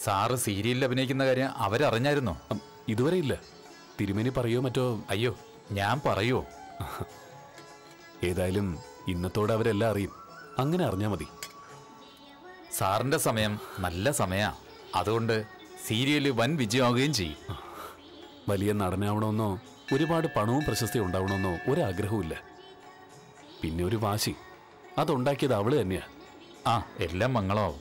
Sir സീരിയലിൽ അഭിനയിക്കുന്ന കാര്യം അവരറിഞ്ഞായിരുന്നോ അം, ഇതുവരെ ഇല്ല തിരുമേനി പറയോ മറ്റോ അയ്യോ ഞാൻ പറയോ ഏതായാലും ഇന്നത്തോടെ അവരെല്ലാം അറിയും അങ്ങനെ അറിഞ്ഞാ മതി സാറിന്റെ സമയം നല്ല സമയാ അതുകൊണ്ട് സീരിയല് വൻ വിജയമാവുകയും ചെയ്യും വലിയ നടനാവണമെന്നോ ഒരുപാട് പണവും പ്രശസ്തിയും ഉണ്ടാവണമെന്നോ ഒരാഗ്രഹവുമില്ല പിന്നെ ഒരു വാശി അതുണ്ടാക്കിയത് അവള് തന്നെയാ ആ എല്ലാം മംഗളമാവും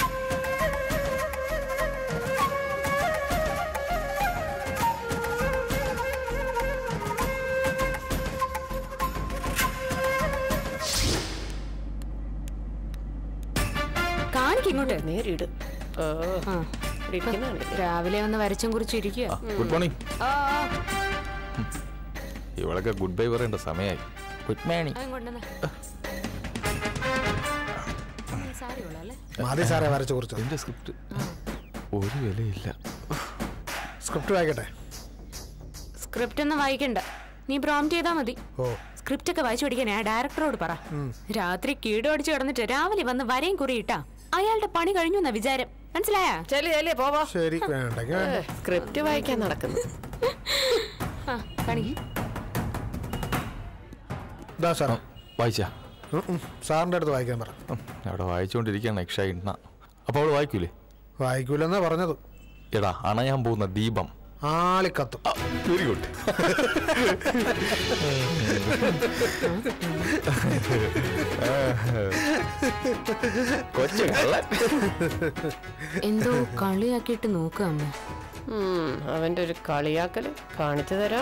കാണിക്കിങ്ങോട്ട് നേരിട് ഓ ആ ഇരിക്കുന്നുണ്ട് രാവിലെ വന്ന് വരച്ചും കുറിച്ചിരിക്കുക ഗുഡ് മോർണിംഗ് ആ ആ. ഇവളൊക്കെ ഗുഡ് ബൈ പറയേണ്ട സമയമായി ഗുഡ് മോർണിംഗ് അതും കൊണ്ടുവന്നേ. സാരി കൊള്ളാം അല്ലേ മതി സാറേ വരച്ചു കുറിച്ചു എന്റെ സ്ക്രിപ്റ്റ് ഒരു വിലയില്ല സ്ക്രിപ്റ്റ് വായിക്കട്ടെ സ്ക്രിപ്റ്റ് ഒന്നും വായിക്കണ്ട നീ പ്രോംപ്റ്റ് ചെയ്താൽ മതി ഓ സ്ക്രിപ്റ്റ് ഒക്കെ വായിച്ചു പഠിക്കാൻ ആ ഡയറക്ടറോട് പറ രാത്രി കീടോടിച്ച് കിടന്നിട്ട് രാവിലെ വന്ന് വരയും കുറിയിട്ടാ അയാളുടെ പണി കഴിഞ്ഞു എന്നാ വിചാരം മനസ്സിലായാ ചെല്ലി ചെല്ലി പോവാ ശരി വേണ്ടെങ്കിൽ വേണ്ട സ്ക്രിപ്റ്റ് വായിക്കാൻ നടക്കുന്നു ആ കാണി ഇതാ സാറേ വായിച്ചാ ഉം, ഉം. സാറിന്റെ അടുത്ത് വായിക്കാൻ പറ ഉം, അവിടെ വായിച്ചുകൊണ്ടിരിക്കുകയാണ് ഇക്ഷ ഇണ്ണ അപ്പോൾ അവൾ വായിക്കൂലേ വായിക്കൂലെന്നാ പറഞ്ഞത് എടാ അണയാൻ പോകുന്ന ദീപം ആളിക്കത്തും വെരി ഗുഡ് കൊച്ചു കള്ളൻ എന്തോ കളിയാക്കിയിട്ട് നോക്കുക അമ്മ ഉം, അവന്റെ ഒരു കളിയാക്കല് കാണിച്ചു തരാം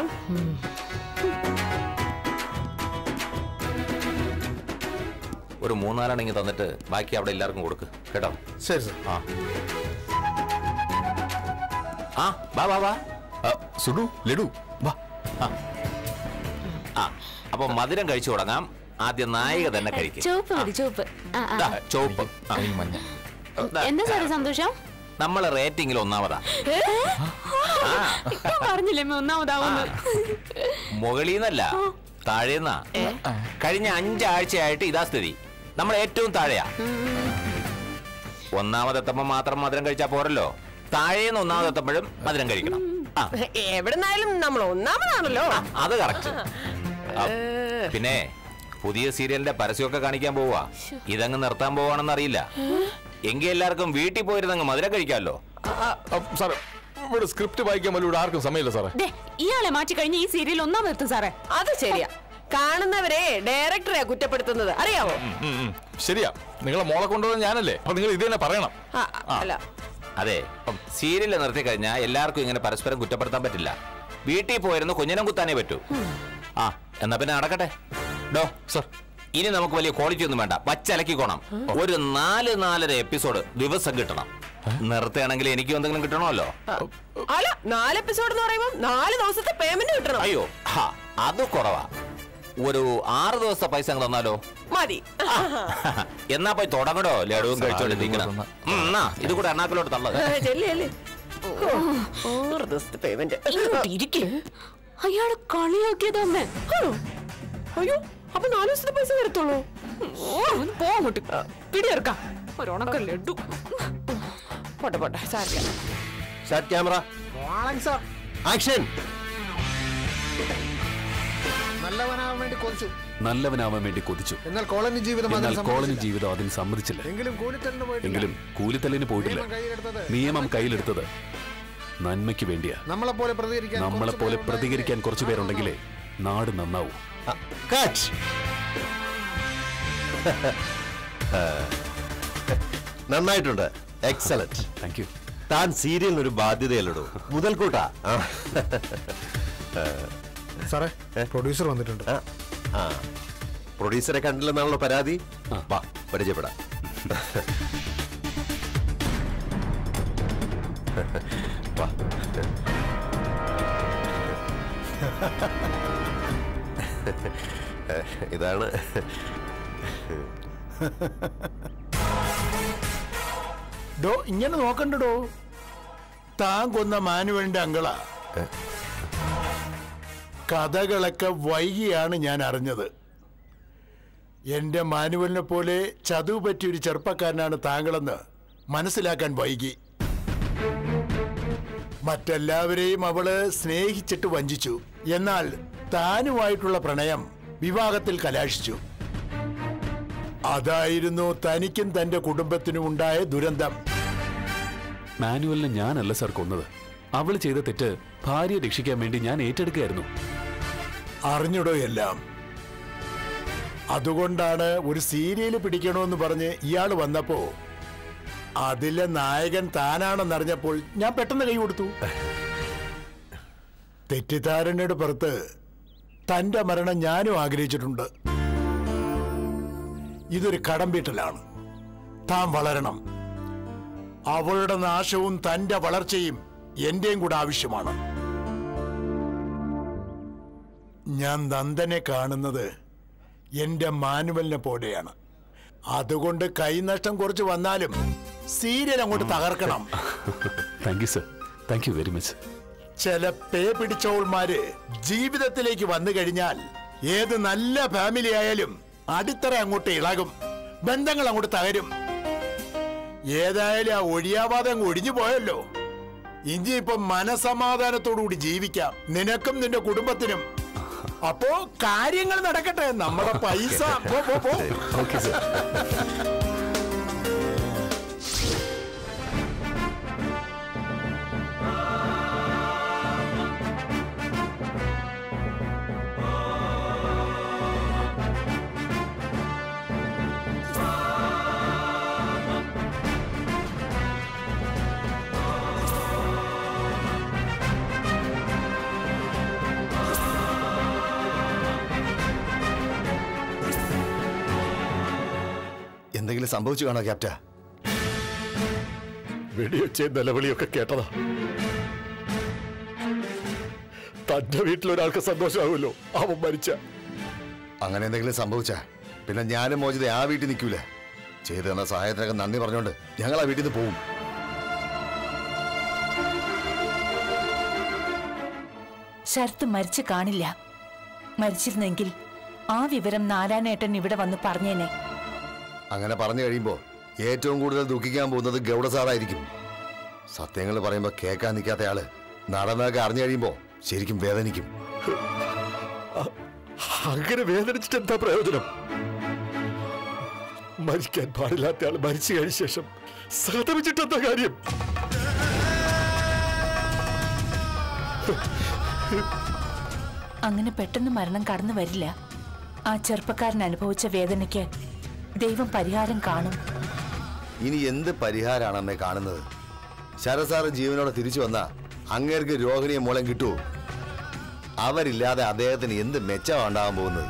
ഒരു മൂന്നാലാണെങ്കിൽ തന്നിട്ട് ബാക്കി അവിടെ എല്ലാവർക്കും കൊടുക്ക് കേട്ടോ ശരി സാർ ആ ആ വാ വാ വാ ആ, സുഡു ലഡു വാ ആ അപ്പൊ മധുരം കഴിച്ചു തുടങ്ങാം ആദ്യം നായിക തന്നെ കഴിക്കും ചുവപ്പ് മതി ചുവപ്പ് ആ, ആ. ദാ, ചുവപ്പ് ആ, ഈ മഞ്ഞ ദാ, എന്താ സാറേ സന്തോഷം നമ്മളെ റേറ്റിംഗിൽ ഒന്നാമതാ ഞാൻ പറഞ്ഞില്ലേ അമ്മ ഒന്നാമതാവുന്നു മുകളിന്നല്ല താഴേന്നാ കഴിഞ്ഞ അഞ്ചാഴ്ചയായിട്ട് ഇതാ സ്ഥിതി നമ്മൾ ഏറ്റവും താഴെയാ ഒന്നാമതെത്തുമ്പോ മാത്രം മധുരം കഴിച്ചാ പോരല്ലോ താഴേന്ന് ഒന്നാമതെത്തുമ്പോഴും മധുരം കഴിക്കണം ആ എവിടുന്നായാലും നമ്മൾ ഒന്നാമതാണല്ലോ അത് കറക്റ്റ് പിന്നെ പുതിയ സീരിയലിന്റെ പരസ്യമൊക്കെ കാണിക്കാൻ പോവാ ഇതങ്ങ് നിർത്താൻ പോവാണെന്ന് അറിയില്ല എങ്കിൽ എല്ലാവർക്കും വീട്ടിൽ പോയിരുന്നങ്ങ് മധുരം കഴിക്കാമല്ലോ സാറേ ഇവിടെ സ്ക്രിപ്റ്റ് വായിക്കാൻ പോലും ഇവിടെ ആർക്കും സമയമില്ല സാറേ ദേ, ഇയാളെ മാറ്റി കഴിഞ്ഞ് ഈ സീരിയൽ ഒന്നാമതെത്തും സാറേ അത് ശരിയാ കാണുന്നവരെ ഡയറക്ടറെ കുറ്റപ്പെടുത്തുന്നത് അറിയാവോ ഉം, ഉം. ശരിയാ നിങ്ങളെ മോളെ കൊണ്ടുപോകാൻ ഞാനല്ലേ അപ്പൊ നിങ്ങൾ ഇത് തന്നെ പറയണം ആ, അല്ല അതെ സീരിയൽ നിർത്തി കഴിഞ്ഞാൽ എല്ലാവർക്കും ഇങ്ങനെ പരസ്പരം കുറ്റപ്പെടുത്താൻ പറ്റില്ല വീട്ടിൽ പോയിരുന്ന് കുഞ്ഞിനം കുത്താനേ പറ്റൂ ആ എന്നാ പിന്നെ നടക്കട്ടെ ഡോ സർ ഇനി നമുക്ക് വലിയ ക്വാളിറ്റി ഒന്നും വേണ്ട വച്ചലക്കിക്കോണം ഒരു നാല് നാലര എപ്പിസോഡ് ദിവസം കിട്ടണം നിർത്തുകയാണെങ്കിൽ എനിക്കും എന്തെങ്കിലും കിട്ടണമല്ലോ അല്ല നാല് എപ്പിസോഡ് എന്ന് പറയുമ്പോൾ നാല് ദിവസത്തെ പേയ്മെന്റ് കിട്ടണം അയ്യോ ഹാ അത് കുറവാ ഒരു ആറ് ദിവസത്തെ പൈസ അങ്ങ് തന്നാലോ മതി എന്നാ പോയി തുടങ്ങടോ ലഡുവും സാർ, കഴിച്ചോണ്ടിരിക്കണം ഇതൊന്ന് ഉം, എന്നാ, ഇത് കൂടെ എണ്ണാക്കിലോട്ട് തള്ളത് ചെല്ലി ചെല്ലി ആറ് ദിവസത്തെ പേയ്മെന്റ് ഇങ്ങോട്ട് ഇരിക്ക്. അയാള് കളിയാക്കിയത് അമ്മ അയ്യോ അപ്പൊ നാല് ദിവസത്തെ പൈസ വരത്തുള്ളൂ ഒന്ന് പോ അങ്ങോട്ട് പിടിയെടുക്കാം ഒരണക്ക ലഡു പോട്ടെ പോട്ടെ സാരില്ല സ്റ്റാർട്ട് ക്യാമറ വാളൻ സാർ ആക്ഷൻ നല്ലവനാവാൻ വേണ്ടി കൊതിച്ചു നല്ലവനാവാൻ വേണ്ടി കൊതിച്ചു എന്നാൽ കോളനി ജീവിതം അതിന് എന്നാൽ കോളനി സമ്മതിച്ചില്ല. ജീവിതം അതിന് സമ്മതിച്ചില്ല എങ്കിലും കൂലിത്തലിന് പോയിട്ടില്ല എങ്കിലും കൂലിത്തല്ലിന് പോയിട്ടില്ല നിയമം കയ്യിലെടുത്തത് നിയമം കയ്യിലെടുത്തത് നന്മയ്ക്ക് വേണ്ടിയാ നമ്മളെ പോലെ പ്രതികരിക്കാൻ നമ്മളെ കുറച്ച് പോലെ പേരുണ്ടായെങ്കിലേ പ്രതികരിക്കാൻ കുറച്ചു പേരുണ്ടെങ്കിലേ നാട് നന്നാവൂ കട്ട് നന്നായിട്ടുണ്ട് എക്സലന്റ് താങ്ക് യു താൻ സീരിയലിന് ഒരു ബാധ്യതയല്ലടോ മുതൽക്കൂട്ടാ ആ. സാറേ പ്രൊഡ്യൂസർ വന്നിട്ടുണ്ട് ആ. ആ പ്രൊഡ്യൂസറെ കണ്ടില്ലെന്നാണല്ലോ പരാതി വാ പരിചയപ്പെടാം വാ ഇതാണ് ഡോ ഇങ്ങനെ നോക്കണ്ടടോ താൻ കൊന്ന മാനുവലിന്റെ അങ്കള കഥകളൊക്കെ വൈകിയാണ് ഞാൻ അറിഞ്ഞത് എന്റെ മാനുവലിനെ പോലെ ചതുവ് പറ്റിയൊരു ചെറുപ്പക്കാരനാണ് താങ്കളെന്ന് മനസ്സിലാക്കാൻ വൈകി മറ്റെല്ലാവരെയും അവള് സ്നേഹിച്ചിട്ട് വഞ്ചിച്ചു എന്നാൽ താനുമായിട്ടുള്ള പ്രണയം വിവാഹത്തിൽ കലാശിച്ചു അതായിരുന്നു തനിക്കും തന്റെ കുടുംബത്തിനും ഉണ്ടായ ദുരന്തം മാനുവലിനെ ഞാനല്ല സാർ കൊന്നത് അവൾ ചെയ്ത തെറ്റ് ഭാര്യയെ രക്ഷിക്കാൻ വേണ്ടി ഞാൻ ഏറ്റെടുക്കുകയായിരുന്നു അറിഞ്ഞിടോ എല്ലാം അതുകൊണ്ടാണ് ഒരു സീരിയല് പിടിക്കണമെന്ന് പറഞ്ഞ് ഇയാൾ വന്നപ്പോ അതിലെ നായകൻ താനാണെന്നറിഞ്ഞപ്പോൾ ഞാൻ പെട്ടെന്ന് കൈ കൊടുത്തു തെറ്റിദ്ധാരണയുടെ പുറത്ത് തന്റെ മരണം ഞാനും ആഗ്രഹിച്ചിട്ടുണ്ട് ഇതൊരു കടം വീട്ടലാണ് താൻ വളരണം അവളുടെ നാശവും തന്റെ വളർച്ചയും എന്റെയും കൂടെ ആവശ്യമാണ് ഞാൻ നന്ദനെ കാണുന്നത് എന്റെ മാനുവലിനെ പോലെയാണ് അതുകൊണ്ട് കൈനഷ്ടം കുറച്ച് വന്നാലും സീരിയൽ അങ്ങോട്ട് തകർക്കണം thank you sir thank you very much ചില പേ പിടിച്ചവൾമാര് ജീവിതത്തിലേക്ക് വന്നു കഴിഞ്ഞാൽ ഏത് നല്ല ഫാമിലി ആയാലും അടിത്തറ അങ്ങോട്ട് ഇളകും ബന്ധങ്ങൾ അങ്ങോട്ട് തകരും ഏതായാലും ആ ഒഴിയാവാതെ അങ്ങ് ഒഴിഞ്ഞു പോയല്ലോ ഇനി ഇപ്പൊ മനസമാധാനത്തോടുകൂടി ജീവിക്കാം നിനക്കും നിന്റെ കുടുംബത്തിനും അപ്പോ കാര്യങ്ങൾ നടക്കട്ടെ നമ്മുടെ പൈസ പോ, പോ, പോ. ഓക്കെ സർ എന്തെങ്കിലും സംഭവിച്ചു കാണോ ക്യാപ്റ്റ വെടിയൊച്ചയും നിലവിളിയൊക്കെ കേട്ടതാ തന്റെ വീട്ടിലൊരാൾക്ക് സന്തോഷമാകുമല്ലോ അവൻ മരിച്ച അങ്ങനെ എന്തെങ്കിലും സംഭവിച്ച പിന്നെ ഞാനും മോചിത ആ വീട്ടിൽ നിൽക്കൂല ചെയ്തു തന്ന സഹായത്തിനൊക്കെ നന്ദി പറഞ്ഞോണ്ട് ഞങ്ങൾ ആ വീട്ടിൽ നിന്ന് പോവും ശരത്ത് മരിച്ചു കാണില്ല മരിച്ചിരുന്നെങ്കിൽ ആ വിവരം നാരായണേട്ടൻ ഇവിടെ വന്ന് പറഞ്ഞേനെ അങ്ങനെ പറഞ്ഞു കഴിയുമ്പോ ഏറ്റവും കൂടുതൽ ദുഃഖിക്കാൻ പോകുന്നത് ഗൗഡ സാറായിരിക്കും സത്യങ്ങൾ പറയുമ്പോ കേൾക്കാൻ നിൽക്കാത്ത ആള് നടന്നതൊക്കെ അറിഞ്ഞു കഴിയുമ്പോ ശരിക്കും വേദനിക്കും അങ്ങനെ വേദനിച്ചിട്ട് എന്താ പ്രയോജനം മരിക്കാൻ പാടില്ലാത്ത ആൾ മരിച്ചു കഴിഞ്ഞ ശേഷം സഹതപിച്ചിട്ട് എന്താ കാര്യം അങ്ങനെ പെട്ടെന്ന് മരണം കടന്നു വരില്ല ആ ചെറുപ്പക്കാരൻ അനുഭവിച്ച വേദനയ്ക്ക് ദൈവം പരിഹാരം കാണും ഇനി എന്ത് പരിഹാരമാണ് അമ്മേ കാണുന്നത് ശരസാറ് ജീവനോടെ തിരിച്ചു വന്ന അങ്ങേർക്ക് രോഹിണിയെ മൂലം കിട്ടുമോ അവരില്ലാതെ അദ്ദേഹത്തിന് എന്ത് മെച്ചമാണ് ഉണ്ടാകാൻ പോകുന്നത്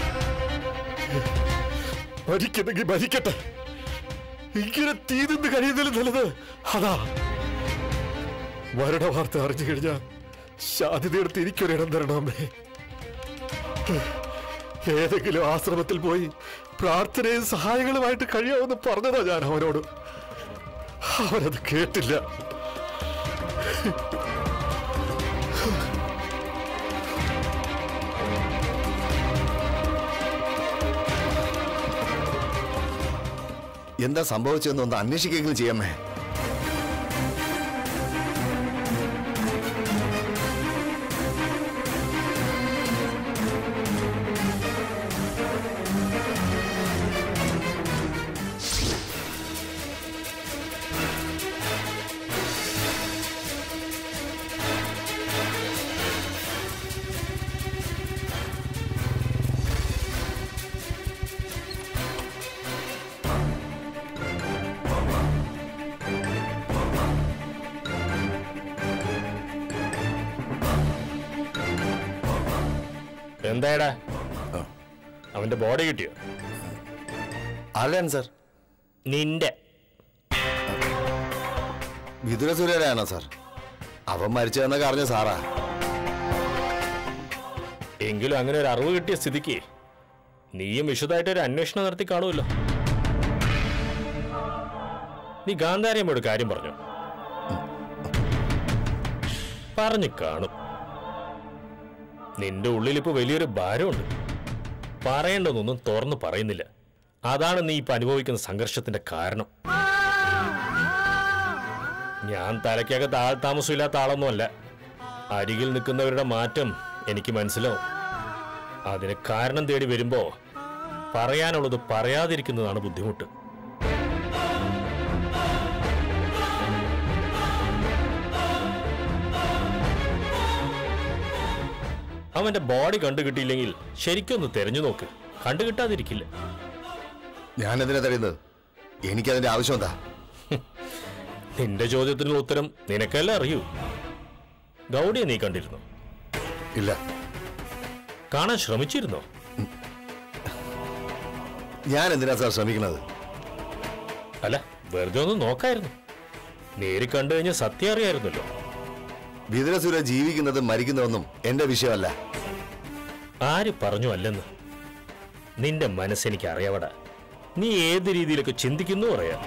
മരിക്കുന്നെങ്കിൽ മരിക്കട്ടെ ഇങ്ങനെ തീ നിന്ന് കഴിയുന്നതിലും നല്ലത് അതാ മരണ വാർത്ത അറിഞ്ഞു കഴിഞ്ഞാൽ ശാന്തിയെടുത്ത് എനിക്കൊരിടം തരണം അമ്മേ ഏതെങ്കിലും ആശ്രമത്തിൽ പോയി പ്രാർത്ഥനയും സഹായങ്ങളുമായിട്ട് കഴിയാമെന്ന് പറഞ്ഞതാ ഞാൻ അവനോട് അവനത് കേട്ടില്ല എന്താ സംഭവിച്ചതെന്ന് ഒന്ന് അന്വേഷിക്കെങ്കിലും ചെയ്യാമേ എന്തായടാ അവന്റെ ബോഡി കിട്ടിയോ ആരാണ് സാർ നിന്റെ വിതുരസുരയാണോ സാർ അവൻ മരിച്ചതെന്നൊക്കെ അറിഞ്ഞ സാറാ എങ്കിലും അങ്ങനെ ഒരു അറിവ് കിട്ടിയ സ്ഥിതിക്ക് നീയും വിശദമായിട്ട് ഒരു അന്വേഷണം നടത്തി കാണുമല്ലോ നീ ഗാന്ധാരിയമ്മയോട് കാര്യം പറഞ്ഞു പറഞ്ഞു കാണും നിന്റെ ഉള്ളിൽ ഇപ്പൊ വലിയൊരു ഭാരമുണ്ട് പറയേണ്ടതൊന്നും തുറന്നു പറയുന്നില്ല അതാണ് നീ ഇപ്പൊ അനുഭവിക്കുന്ന സംഘർഷത്തിന്റെ കാരണം ഞാൻ തലയ്ക്കകത്ത് ആൾ താമസമില്ലാത്ത ആളൊന്നുമല്ല അരികിൽ നിൽക്കുന്നവരുടെ മാറ്റം എനിക്ക് മനസ്സിലാവും അതിന് കാരണം തേടി വരുമ്പോ പറയാനുള്ളത് പറയാതിരിക്കുന്നതാണ് ബുദ്ധിമുട്ട് അവന്റെ ബോഡി കണ്ടു കിട്ടിയില്ലെങ്കിൽ ശരിക്കൊന്ന് തെരഞ്ഞു നോക്ക് കണ്ടു കിട്ടാതിരിക്കില്ല ഞാനെന്തിനാ തരുന്നത് എനിക്കതിന്റെ ആവശ്യം എന്താ നിന്റെ ചോദ്യത്തിനുള്ള ഉത്തരം നിനക്കല്ല അറിയൂ ഗൗഡിയെ നീ കണ്ടിരുന്നു ഇല്ല കാണാൻ ശ്രമിച്ചിരുന്നോ ഞാൻ എന്തിനാ സാർ ശ്രമിക്കുന്നത് അല്ല വെറുതെ ഒന്ന് നോക്കായിരുന്നു നേരി കണ്ടു കഴിഞ്ഞാൽ സത്യം അറിയായിരുന്നല്ലോ വിതുരസുര ജീവിക്കുന്നതും മരിക്കുന്നതൊന്നും എന്റെ വിഷയമല്ല ആര് പറഞ്ഞു അല്ലെന്ന് നിന്റെ മനസ്സെനിക്ക് അറിയാവട നീ ഏത് രീതിയിലൊക്കെ ചിന്തിക്കുന്നു പറയാം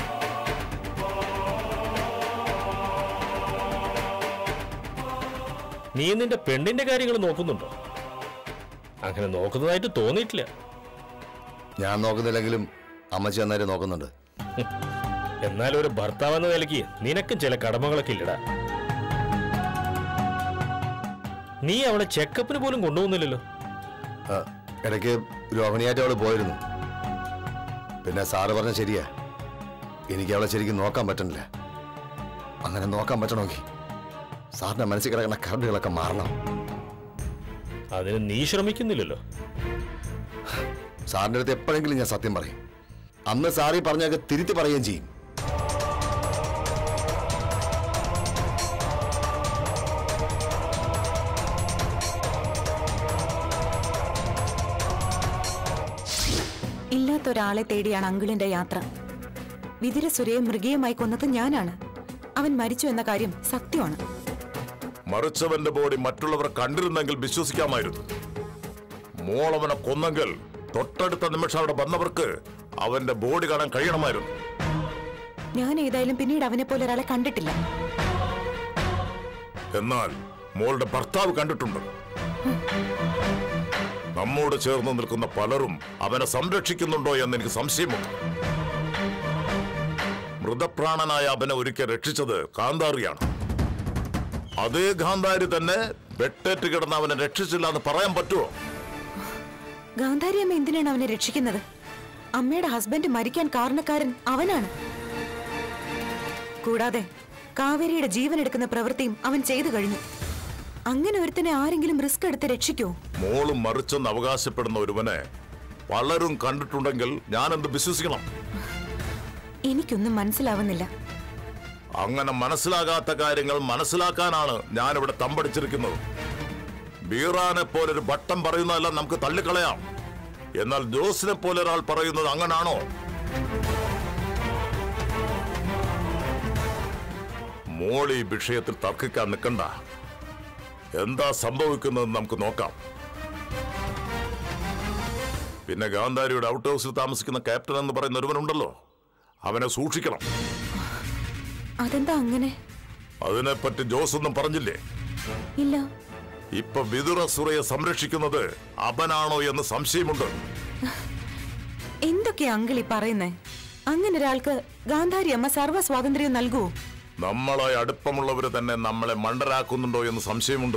നീ നിന്റെ പെണ്ണിന്റെ കാര്യങ്ങൾ നോക്കുന്നുണ്ടോ അങ്ങനെ നോക്കുന്നതായിട്ട് തോന്നിയിട്ടില്ല ഞാൻ നോക്കുന്നില്ലെങ്കിലും അമ്മച്ചി അന്നേരം നോക്കുന്നുണ്ട് എന്നാൽ ഒരു ഭർത്താവ് എന്ന നിലയ്ക്ക് നിനക്കും ചില കടമകളൊക്കെ ഇല്ലടാ നീ അവളെ ചെക്കപ്പിന് പോലും കൊണ്ടുപോകുന്നില്ലല്ലോ ആ, ഇടയ്ക്ക് രോഹിണിയായിട്ട് അവള് പോയിരുന്നു പിന്നെ സാറ് പറഞ്ഞ ശരിയാ എനിക്ക് അവളെ ശരിക്കും നോക്കാൻ പറ്റണില്ല അങ്ങനെ നോക്കാൻ പറ്റണമെങ്കിൽ സാറിന്റെ മനസ്സിൽ കിടക്കുന്ന കരടുകളൊക്കെ മാറണം അതിന് നീ ശ്രമിക്കുന്നില്ലല്ലോ സാറിന്റെ അടുത്ത് എപ്പോഴെങ്കിലും ഞാൻ സത്യം പറയും അന്ന് സാറി പറഞ്ഞൊക്കെ തിരുത്തി പറയുകയും ചെയ്യും ഇല്ലാത്ത ഒരാളെ തേടിയാണ് അങ്കിളിന്റെ യാത്ര വിതിരസുരയെ മൃഗീയമായി കൊന്നത് ഞാനാണ് അവൻ മരിച്ചു എന്ന കാര്യം സത്യമാണ് മറിച്ചവന്റെ ബോഡി മറ്റുള്ളവർ കണ്ടിരുന്നെങ്കിൽ വിശ്വസിക്കാമായിരുന്നു മോളവനെ കൊന്നെങ്കിൽ തൊട്ടടുത്ത നിമിഷം അവിടെ വന്നവർക്ക് അവന്റെ ബോഡി കാണാൻ കഴിയണമായിരുന്നു ഞാൻ ഏതായാലും പിന്നീട് അവനെ പോലെ ഒരാളെ കണ്ടിട്ടില്ല എന്നാൽ മോളുടെ ഭർത്താവ് കണ്ടിട്ടുണ്ട് നമ്മോട് ചേർന്ന് നിൽക്കുന്ന പലരും അവനെ സംരക്ഷിക്കുന്നുണ്ടോ എന്ന് എനിക്ക് സംശയമുണ്ട് മൃതപ്രാണനായ അവനെ ഒരിക്കൽ രക്ഷിച്ചത് കാന്താറിയാണ് അതേ ഗാന്ധാരി തന്നെ വെട്ടേറ്റ് കിടന്ന് അവനെ രക്ഷിച്ചില്ല എന്ന് പറയാൻ പറ്റുമോ ഗാന്ധാരി അമ്മ എന്തിനാണ് അവനെ രക്ഷിക്കുന്നത് അമ്മയുടെ ഹസ്ബൻഡ് മരിക്കാൻ കാരണക്കാരൻ അവനാണ് കൂടാതെ കാവേരിയുടെ ജീവൻ എടുക്കുന്ന പ്രവൃത്തിയും അവൻ ചെയ്തു കഴിഞ്ഞു അങ്ങനെ ഒരുത്തനെ ആരെങ്കിലും റിസ്ക് എടുത്ത് രക്ഷിക്കോ മോളും മറിച്ചെന്ന് അവകാശപ്പെടുന്ന ഒരുവനെ പലരും കണ്ടിട്ടുണ്ടെങ്കിൽ ഞാൻ എന്ത് വിശ്വസിക്കണം എനിക്കൊന്നും മനസ്സിലാവുന്നില്ല അങ്ങനെ മനസ്സിലാകാത്ത കാര്യങ്ങൾ മനസ്സിലാക്കാനാണ് ഞാനിവിടെ തമ്പടിച്ചിരിക്കുന്നത് ബീറാനെ പോലെ ഒരു ഭട്ടം പറയുന്നതെല്ലാം നമുക്ക് തള്ളിക്കളയാം എന്നാൽ ജോസിനെ പോലെ ഒരാൾ പറയുന്നത് അങ്ങനാണോ മോൾ ഈ വിഷയത്തിൽ തർക്കിക്കാൻ നിൽക്കണ്ട എന്താ സംഭവിക്കുന്നതെന്ന് നമുക്ക് നോക്കാം പിന്നെ ഗാന്ധാരിയുടെ ഔട്ട് ഹൗസിൽ താമസിക്കുന്ന ക്യാപ്റ്റൻ എന്ന് പറയുന്ന ഒരുവനുണ്ടല്ലോ അവനെ സൂക്ഷിക്കണം അതെന്താ അങ്ങനെ അതിനെപ്പറ്റി ജോസ് ഒന്നും പറഞ്ഞില്ലേ ഇല്ല ഇപ്പൊ വിതുര സുറയെ സംരക്ഷിക്കുന്നത് അവനാണോ എന്ന് സംശയമുണ്ട് എന്തൊക്കെയാ അങ്കിളി പറയുന്നേ അങ്ങനെ ഒരാൾക്ക് ഗാന്ധാരി അമ്മ സർവ്വ സ്വാതന്ത്ര്യം നൽകുവോ നമ്മളെ അടുപ്പമുള്ളവര് തന്നെ നമ്മളെ മണ്ടരാക്കുന്നുണ്ടോ എന്ന് സംശയമുണ്ട്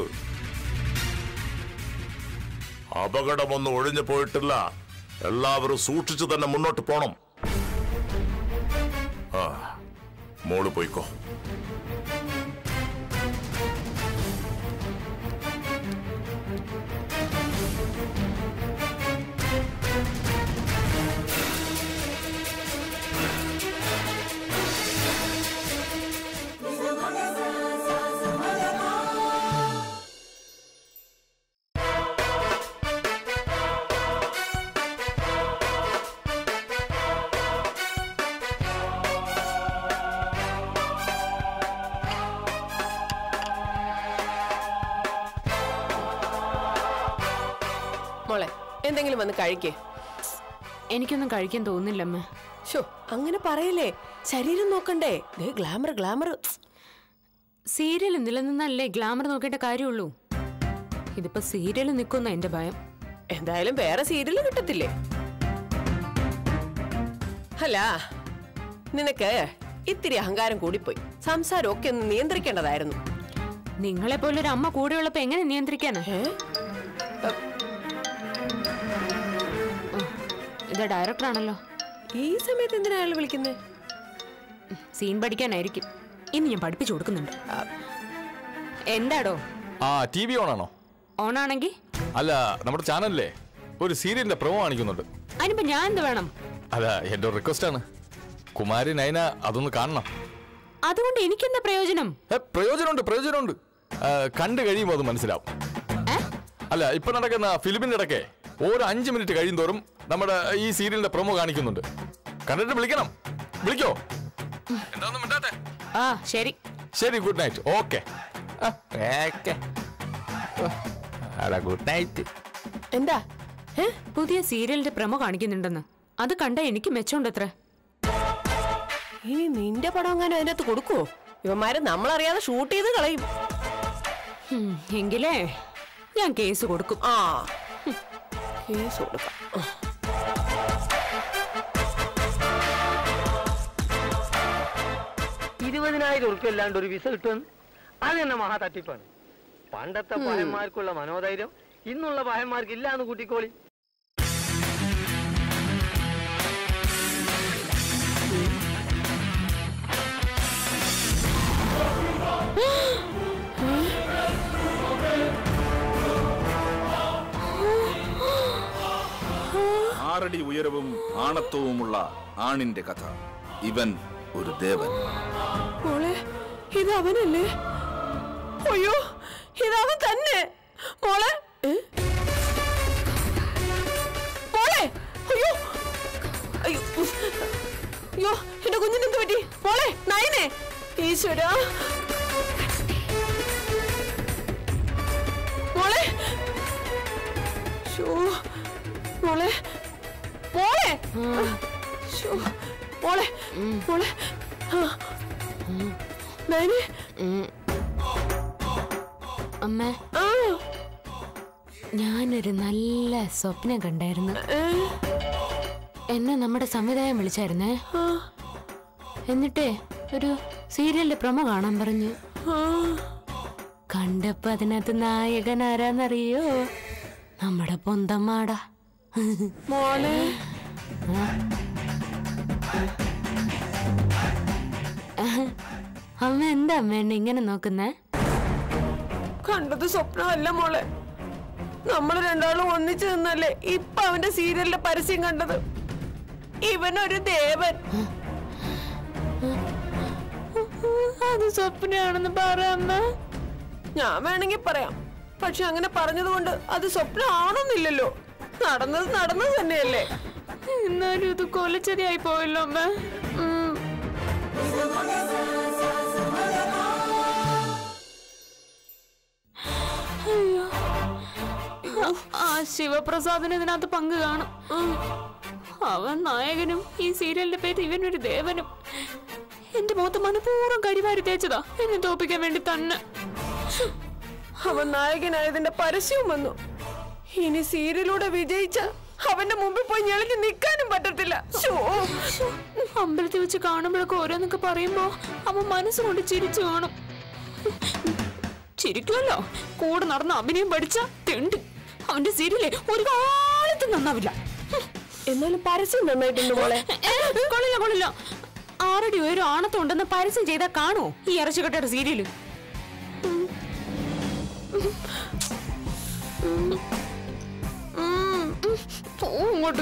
അപകടമൊന്നും ഒഴിഞ്ഞു പോയിട്ടില്ല എല്ലാവരും സൂക്ഷിച്ചു തന്നെ മുന്നോട്ട് പോണം ആ മോള് പോയിക്കോ മോളെ എന്തെങ്കിലും വന്ന് കഴിക്കേ എനിക്കൊന്നും കഴിക്കാൻ തോന്നുന്നില്ല അമ്മ ഷോ അങ്ങനെ പറയല്ലേ ശരീരം നോക്കണ്ടേ ദേ ഗ്ലാമർ ഗ്ലാമർ സീരിയൽ നിലനിന്നല്ലേ ഗ്ലാമർ നോക്കേണ്ട കാര്യമുള്ളൂ ഇതിപ്പോ സീരിയൽ നിൽക്കുന്ന എന്റെ ഭയം എന്തായാലും വേറെ സീരിയൽ കിട്ടത്തില്ലേ അല്ല നിനക്ക് ഇത്തിരി അഹങ്കാരം കൂടിപ്പോയി സംസാരം ഒക്കെ ഒന്ന് നിയന്ത്രിക്കേണ്ടതായിരുന്നു നിങ്ങളെ പോലൊരു അമ്മ കൂടെയുള്ളപ്പോ എങ്ങനെ നിയന്ത്രിക്കാനാ ഇത് ഡയറക്ടർ ആണല്ലോ ഈ സമയത്ത് എന്തിനാ അയാൾ വിളിക്കുന്നത് സീൻ പഠിക്കാനായിരിക്കും ഇന്ന് ഞാൻ പഠിപ്പിച്ചു കൊടുക്കുന്നുണ്ട് എന്താടോ ആ ടി വി ഓണാണോ ഓണാണെങ്കി അല്ല നമ്മുടെ ചാനലിലെ ഒരു സീരിയലിന്റെ പ്രൊമോ കാണിക്കുന്നുണ്ട് അതിനിപ്പോ ഞാൻ എന്ത് വേണം അല്ല എന്റെ ഒരു റിക്വസ്റ്റ് ആണ് കുമാരി നൈന അതൊന്ന് കാണണം അതുകൊണ്ട് എനിക്കെന്താ പ്രയോജനം ഏ, പ്രയോജനമുണ്ട് പ്രയോജനമുണ്ട് ആ, കണ്ടു കഴിയുമ്പോൾ അത് മനസ്സിലാവും അല്ല ഇപ്പൊ നടക്കുന്ന ഫിലിമിന്റെ ഇടയ്ക്ക് ഓരോ അഞ്ച് മിനിറ്റ് കഴിയും തോറും നമ്മുടെ ഈ സീരിയലിന്റെ പ്രൊമോ കാണിക്കുന്നുണ്ട് കണ്ടിട്ട് വിളിക്കണം വിളിക്കോ എന്താണെന്ന് മിണ്ടാത്തെ ആ ശരി ശരി good night okay good night എന്താ പുതിയ സീരിയലിന്റെ പ്രമോ കാണിക്കുന്നുണ്ടെന്ന് അത് കണ്ട എനിക്ക് മെച്ചമുണ്ടത്രേ ഇനി നിന്റെ പടം എങ്ങാനും അതിനകത്ത് കൊടുക്കുവോ ഇവന്മാര് നമ്മളറിയാതെ ഷൂട്ട് ചെയ്ത് കളയും ഉം, എങ്കിലേ ഞാൻ കേസ് കൊടുക്കും ആ കേസ് കൊടുക്കാം ഇരുപതിനായിരം ഉറുപ്പ്യ അല്ലാണ്ട് ഒരു വിസ കിട്ടുമെന്ന് അത് തന്നെ മഹാ തട്ടിപ്പാണ് പണ്ടത്തെ പഹന്മാർക്കുള്ള മനോധൈര്യം ഇന്നുള്ള പഹന്മാർക്ക് ഇല്ലാന്ന് കൂട്ടിക്കോളി ആറടി ഉയരവും ആണത്വവുമുള്ള ആണിന്റെ കഥ ഇവൻ ഒരു ദേവൻ മോളെ ഇത് അവനല്ലേ അയ്യോ ഇത് അവൻ തന്നെ മോളെ ഏ? മോളെ അയ്യോ അയ്യോ ഉഫ്. അയ്യോ എന്റെ കുഞ്ഞിന് എന്ത് പറ്റി മോളെ നയനെ ഈശ്വര മോളെ ശോ. മോളെ മോളെ ശോ. മോളെ മോളെ ആ. നയനെ അമ്മ ഞാനൊരു നല്ല സ്വപ്നം കണ്ടായിരുന്നു എന്നെ നമ്മുടെ സംവിധായകൻ വിളിച്ചായിരുന്നേ എന്നിട്ടേ ഒരു സീരിയലിന്റെ പ്രമോ കാണാൻ പറഞ്ഞു കണ്ടപ്പോ അതിനകത്ത് നായകൻ ആരാന്നറിയോ നമ്മുടെ പൊന്തമ്മാടാ മോളെ അമ്മ എന്താ അമ്മ എന്നെ ഇങ്ങനെ നോക്കുന്നേ കണ്ടത് സ്വപ്നമല്ല മോളെ നമ്മൾ രണ്ടാളും ഒന്നിച്ചു നിന്നല്ലേ ഇപ്പൊ അവന്റെ സീരിയലിന്റെ പരസ്യം കണ്ടത് ഇവനൊരു ദേവൻ അത് സ്വപ്നമാണെന്ന് പറ അമ്മ ഞാൻ വേണമെങ്കിൽ പറയാം പക്ഷെ അങ്ങനെ പറഞ്ഞതുകൊണ്ട് അത് സ്വപ്നമാണെന്നില്ലല്ലോ നടന്നത് നടന്നത് തന്നെയല്ലേ എന്നാലും ഇത് കൊലച്ചെറിയായി പോയല്ലോ അമ്മ ഉം. അയ്യോ. ആ ശിവപ്രസാദിന് ഇതിനകത്ത് പങ്ക് കാണും ഉം. അവൻ നായകനും ഈ സീരിയലിന്റെ പേര് ഇവനൊരു ദേവനും എന്റെ മുഖത്ത് മനഃപൂർവ്വം കരിവാരി തേച്ചതാ എന്നെ തോപ്പിക്കാൻ വേണ്ടി തന്നെ അവൻ നായകനായതിന്റെ പരസ്യവും വന്നു ഇനി സീരിയലൂടെ വിജയിച്ച അവന്റെ മുമ്പിൽ പോയി ഞെളിഞ്ഞ് നിൽക്കാനും പറ്റത്തില്ല ശോ. അമ്പലത്തിൽ വെച്ച് കാണുമ്പോഴൊക്കെ ഓരോന്നൊക്കെ പറയുമ്പോ അവൻ മനസ്സുകൊണ്ട് ചിരിച്ചു കാണും ചിരിക്കുമല്ലോ കൂടെ നടന്ന അഭിനയം പഠിച്ച തെണ്ട് അവന്റെ സീരിയലേ ഒരു കാലത്തും നന്നാവില്ല എന്നാലും പരസ്യം നന്നായിട്ടുണ്ട് മോളെ ഏ, കൊള്ളില്ല കൊള്ളില്ല ആറടി ഒരു ആണത്തുണ്ടെന്ന് പരസ്യം ചെയ്താൽ കാണുമോ ഈ ഇറച്ചിക്കട്ടയുടെ സീരിയല് പോ ഇങ്ങോട്ട്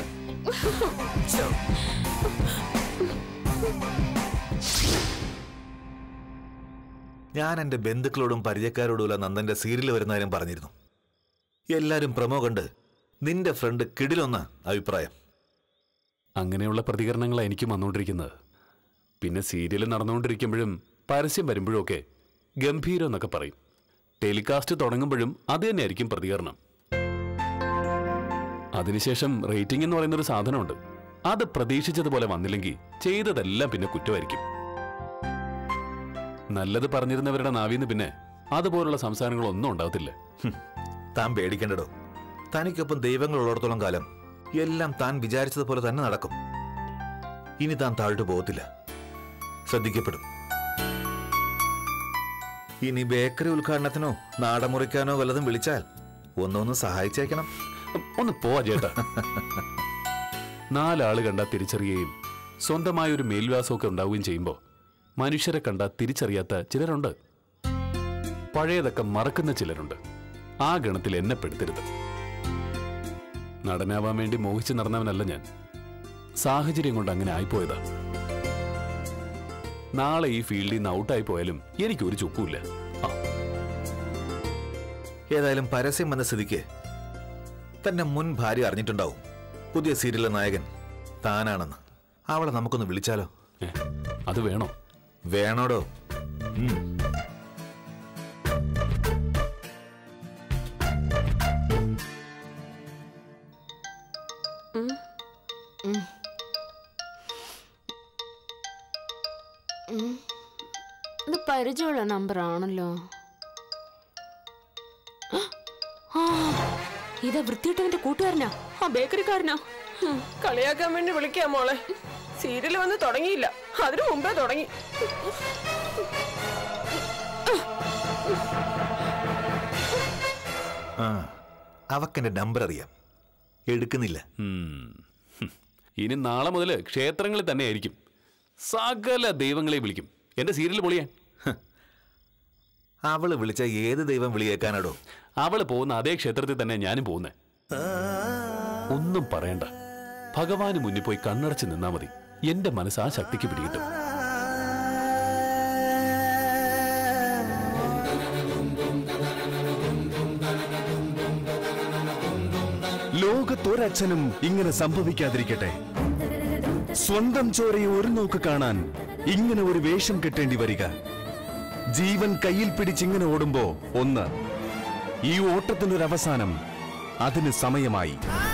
ഞാൻ എൻ്റെ ബന്ധുക്കളോടും പരിചയക്കാരോടും നന്ദന്റെ സീരിയൽ വരുന്ന കാര്യം പറഞ്ഞിരുന്നു എല്ലാരും പ്രമോ കണ്ട് നിന്റെ ഫ്രണ്ട് കിടിലൊന്ന അഭിപ്രായം അങ്ങനെയുള്ള പ്രതികരണങ്ങളാണ് എനിക്കും വന്നുകൊണ്ടിരിക്കുന്നത് പിന്നെ സീരിയൽ നടന്നുകൊണ്ടിരിക്കുമ്പോഴും പരസ്യം വരുമ്പോഴും ഒക്കെ ഗംഭീരം എന്നൊക്കെ പറയും ടെലികാസ്റ്റ് തുടങ്ങുമ്പോഴും അത് തന്നെയായിരിക്കും പ്രതികരണം അതിനുശേഷം റേറ്റിംഗ് എന്ന് പറയുന്നൊരു സാധനമുണ്ട് അത് പ്രതീക്ഷിച്ചതുപോലെ വന്നില്ലെങ്കിൽ ചെയ്തതെല്ലാം പിന്നെ കുറ്റമായിരിക്കും നല്ലത് പറഞ്ഞിരുന്നവരുടെ നാവിന്ന് പിന്നെ അതുപോലുള്ള സംസാരങ്ങളൊന്നും ഉണ്ടാവത്തില്ല ഹും, താൻ പേടിക്കേണ്ടടോ തനിക്കൊപ്പം ദൈവങ്ങൾ ഉള്ളിടത്തോളം കാലം എല്ലാം താൻ വിചാരിച്ചതുപോലെ തന്നെ നടക്കും ഇനി താൻ താഴോട്ട് പോകത്തില്ല ശ്രദ്ധിക്കപ്പെടും ഇനി ബേക്കറി ഉദ്ഘാടനത്തിനോ നാടൻ മുറിക്കാനോ വല്ലതും വിളിച്ചാൽ ഒന്നൊന്ന് സഹായിച്ചേക്കണം ഒന്ന് പോവാ ചേട്ടാ നാലാള് കണ്ട തിരിച്ചറിയുകയും സ്വന്തമായ ഒരു മേൽവാസമൊക്കെ ഉണ്ടാവുകയും ചെയ്യുമ്പോൾ മനുഷ്യരെ കണ്ട തിരിച്ചറിയാത്ത ചിലരുണ്ട് പഴയതൊക്കെ മറക്കുന്ന ചിലരുണ്ട് ആ ഗണത്തിൽ എന്നെ പെടുത്തരുത് നടനാവാൻ വേണ്ടി മോഹിച്ച് നടന്നവനല്ല ഞാൻ സാഹചര്യം കൊണ്ട് അങ്ങനെ ആയിപ്പോയതാ നാളെ ഈ ഫീൽഡിൽ നിന്ന് ഔട്ടായി പോയാലും എനിക്ക് ഒരു ചുക്കുമില്ല ആ ഏതായാലും പരസ്യം വന്ന സ്ഥിതിക്ക് തന്റെ മുൻ ഭാര്യ അറിഞ്ഞിട്ടുണ്ടാവും പുതിയ സീരിയലിലെ നായകൻ താനാണെന്ന് അവളെ നമുക്കൊന്ന് വിളിച്ചാലോ അത് വേണോ വേണോടോ ഉം. ഉം. ഉം. ഉം. ഇത് പരിചയമുള്ള നമ്പർ ആണല്ലോ ആ, ഇതാ വൃത്തിയിട്ടവന്റെ കൂട്ടുകാരനാ ആ ബേക്കറിക്കാരനാ ഉം, കളിയാക്കാൻ വേണ്ടി വിളിക്കാം മോളെ സീരിയൽ വന്ന് തുടങ്ങിയില്ല അതിനു മുമ്പേ തുടങ്ങി ആ അവക്കെന്റെ നമ്പർ അറിയാം എടുക്കുന്നില്ല ഉം. ഹും. ഇനി നാളെ മുതൽ ക്ഷേത്രങ്ങളിൽ തന്നെ ആയിരിക്കും സകല ദൈവങ്ങളെ വിളിക്കും എന്റെ സീരിയൽ പൊളിയാൻ അവള് വിളിച്ച ഏത് ദൈവം വിളിയേക്കാനാടോ അവള് പോകുന്ന അതേ ക്ഷേത്രത്തിൽ തന്നെ ഞാനും പോകുന്നേ ഒന്നും പറയണ്ട ഭഗവാന് മുന്നിൽ പോയി കണ്ണടച്ച് നിന്നാ മതി എന്റെ മനസ്സ് ആ ശക്തിക്ക് പിടികിട്ടും ലോകത്തൊരച്ഛനും ഇങ്ങനെ സംഭവിക്കാതിരിക്കട്ടെ സ്വന്തം ചോരയെ ഒരു നോക്ക് കാണാൻ ഇങ്ങനെ ഒരു വേഷം കെട്ടേണ്ടി വരിക ജീവൻ കയ്യിൽ പിടിച്ചിങ്ങനെ ഓടുമ്പോ ഒന്ന് ഈ ഓട്ടത്തിനൊരവസാനം അതിന് സമയമായി